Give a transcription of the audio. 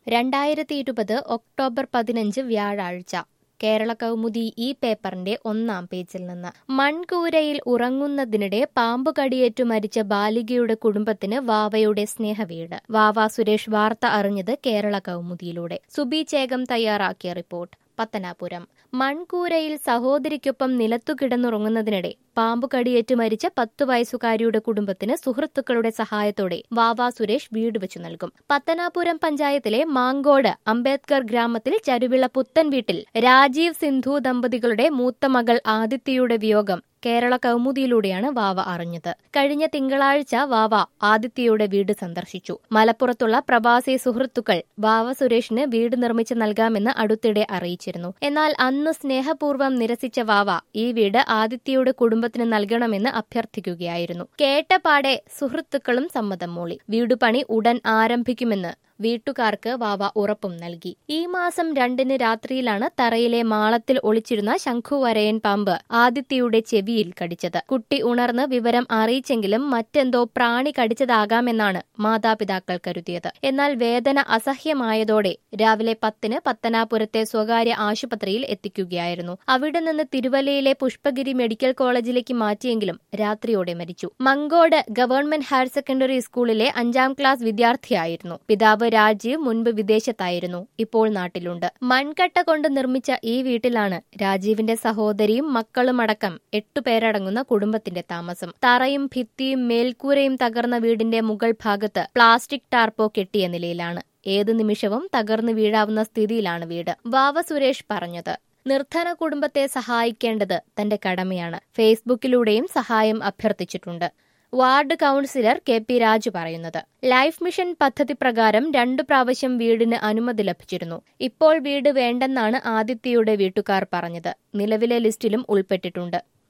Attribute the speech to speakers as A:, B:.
A: രണ്ടായിരത്തി ഇരുപത് ഒക്ടോബർ പതിനഞ്ച് വ്യാഴാഴ്ച കേരള കൗമുദി ഈ പേപ്പറിന്റെ ഒന്നാം പേജിൽ നിന്ന് മൺകൂരയിൽ ഉറങ്ങുന്നതിനിടെ പാമ്പ് കടിയേറ്റു മരിച്ച ബാലികയുടെ കുടുംബത്തിന് വാവയുടെ സ്നേഹവീട് വാവ സുരേഷ് വാർത്ത അറിഞ്ഞത് കേരള കൗമുദിയിലൂടെ സുബി ചേകം തയ്യാറാക്കിയ റിപ്പോർട്ട് പത്തനാപുരം മൺകൂരയിൽ സഹോദരിക്കൊപ്പം നിലത്തു കിടന്നുറങ്ങുന്നതിനിടെ പാമ്പു കടിയേറ്റ് മരിച്ച പത്തു വയസ്സുകാരിയുടെ കുടുംബത്തിന് സുഹൃത്തുക്കളുടെ സഹായത്തോടെ വാവ സുരേഷ് വീട് വെച്ചു നൽകും പത്തനാപുരം പഞ്ചായത്തിലെ മാങ്കോട് അംബേദ്കർ ഗ്രാമത്തിൽ ചരുവിള പുത്തൻ വീട്ടിൽ രാജീവ് സിന്ധു ദമ്പതികളുടെ മൂത്ത മകൾ ആദിത്യയുടെ വിയോഗം കേരള കൗമുദിയിലൂടെയാണ് വാവ അറിഞ്ഞത് കഴിഞ്ഞ തിങ്കളാഴ്ച വാവ ആദിത്യയുടെ വീട് സന്ദർശിച്ചു മലപ്പുറത്തുള്ള പ്രവാസി സുഹൃത്തുക്കൾ വാവ സുരേഷിന് വീട് നിർമ്മിച്ചു നൽകാമെന്ന് അടുത്തിടെ അറിയിച്ചിരുന്നു എന്നാൽ അന്ന് സ്നേഹപൂർവ്വം നിരസിച്ച വാവ ഈ വീട് ആദിത്യയുടെ കുടുംബത്തിന് നൽകണമെന്ന് അഭ്യർത്ഥിക്കുകയായിരുന്നു കേട്ടപാടെ സുഹൃത്തുക്കളും സമ്മതം മൂളി വീടുപണി ഉടൻ ആരംഭിക്കുമെന്ന് വീട്ടുകാർക്ക് വാവ ഉറപ്പും നൽകി ഈ മാസം രണ്ടിന് രാത്രിയിലാണ് തറയിലെ മാളത്തിൽ ഒളിച്ചിരുന്ന ശംഖുവരയൻ പാമ്പ് ആദിത്യയുടെ ചെവിയിൽ കടിച്ചത് കുട്ടി ഉണർന്ന് വിവരം അറിയിച്ചെങ്കിലും മറ്റെന്തോ പ്രാണി കടിച്ചതാകാമെന്നാണ് മാതാപിതാക്കൾ കരുതിയത് എന്നാൽ വേദന അസഹ്യമായതോടെ രാവിലെ പത്തിന് പത്തനാപുരത്തെ സ്വകാര്യ ആശുപത്രിയിൽ എത്തിക്കുകയായിരുന്നു അവിടെ നിന്ന് തിരുവല്ലയിലെ പുഷ്പഗിരി മെഡിക്കൽ കോളേജിലേക്ക് മാറ്റിയെങ്കിലും രാത്രിയോടെ മരിച്ചു മങ്കോട് ഗവൺമെന്റ് ഹയർ സെക്കൻഡറി സ്കൂളിലെ അഞ്ചാം ക്ലാസ് വിദ്യാർത്ഥിയായിരുന്നു പിതാവ് രാജീവ് മുൻപ് വിദേശത്തായിരുന്നു ഇപ്പോൾ നാട്ടിലുണ്ട് മൺകട്ട കൊണ്ട് നിർമ്മിച്ച ഈ വീട്ടിലാണ് രാജീവിന്റെ സഹോദരിയും മക്കളുമടക്കം എട്ടുപേരടങ്ങുന്ന കുടുംബത്തിന്റെ താമസം തറയും ഭിത്തിയും മേൽക്കൂരയും തകർന്ന വീടിന്റെ മുകൾ ഭാഗത്ത് പ്ലാസ്റ്റിക് ടാർപ്പോ കെട്ടിയ നിലയിലാണ് ഏത് നിമിഷവും തകർന്നു വീഴാവുന്ന സ്ഥിതിയിലാണ് വീട് വാവ സുരേഷ് പറഞ്ഞത് നിർധന കുടുംബത്തെ സഹായിക്കേണ്ടത് തന്റെ കടമയാണ് ഫേസ്ബുക്കിലൂടെയും സഹായം അഭ്യർത്ഥിച്ചിട്ടുണ്ട് ward councillor K P Raju പറയുന്നത് ലൈഫ് മിഷൻ പദ്ധതി പ്രകാരം രണ്ടു പ്രാവശ്യം വീടിന് അനുമതി ലഭിച്ചിരുന്നു ഇപ്പോൾ വീട് വേണ്ടെന്നാണ് ആദിത്യയുടെ വീട്ടുകാർ പറഞ്ഞത് നിലവിലെ ലിസ്റ്റിലും ഉൾപ്പെട്ടിട്ടുണ്ട്